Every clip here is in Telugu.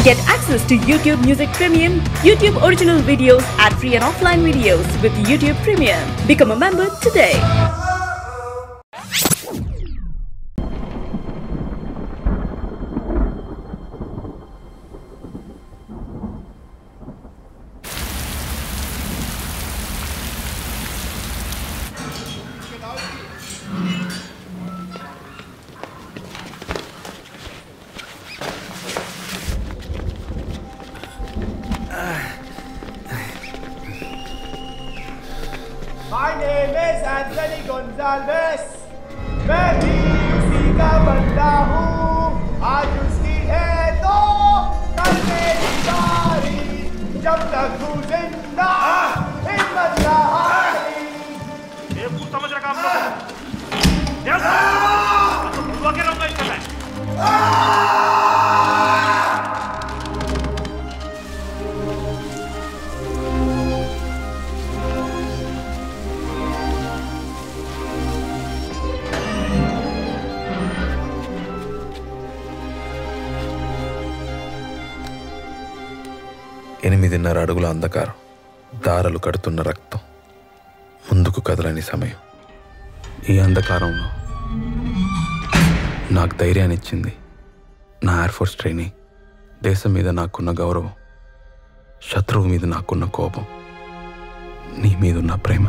Get access to YouTube Music Premium, YouTube original videos, ad-free and offline videos with YouTube Premium. Become a member today. My name is Anthony Gonzalez. मैं भी उसी का बंदा हूँ आज उसकी है तो कल मेरी बारी जब तक हूँ जिंदा हिम्मत ना हारी बेवकूफ समझ रखा आप लोग बेवकूफ बुलवा के रहूंगा इसका मैं ఎనిమిదిన్నర అడుగుల అంధకారం దారలు కడుతున్న రక్తం ముందుకు కదలని సమయం ఈ అంధకారంలో నాకు ధైర్యాన్ని ఇచ్చింది నా ఎయిర్ ఫోర్స్ ట్రైనింగ్ దేశం మీద నాకున్న గౌరవం శత్రువు మీద నాకున్న కోపం నీ మీదున్న ప్రేమ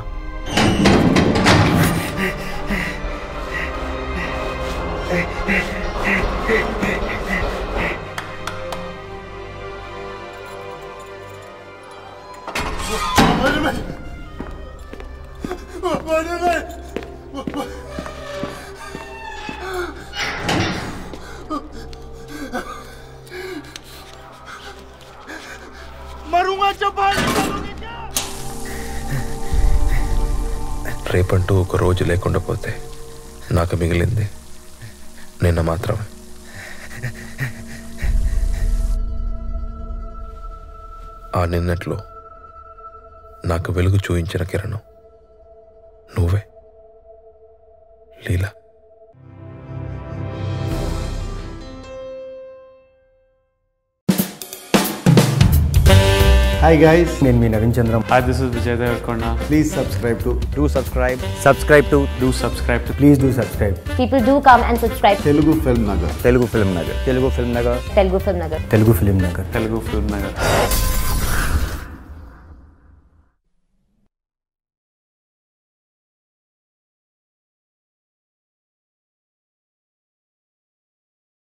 मरूंगा जब बाहर निकलोगे क्या రేపంటూ ఒక రోజు లేకుండా పోతే నాకు మిగిలింది నిన్న మాత్రమే ఆ నిన్నట్లో నాకు వెలుగు చూయించిన కిరణం నువ్వే లీలా హాయ్ గైస్ నేను మీ Naveen Chandram Hi, this is Vijay Devarkonda. Please subscribe to do subscribe subscribe to Do subscribe to please do subscribe People do come and subscribe to Telugu film Nagar Telugu Film Nagar Telugu Film Nagar Telugu Film Nagar. Telugu film Nagar Telugu Film Nagar.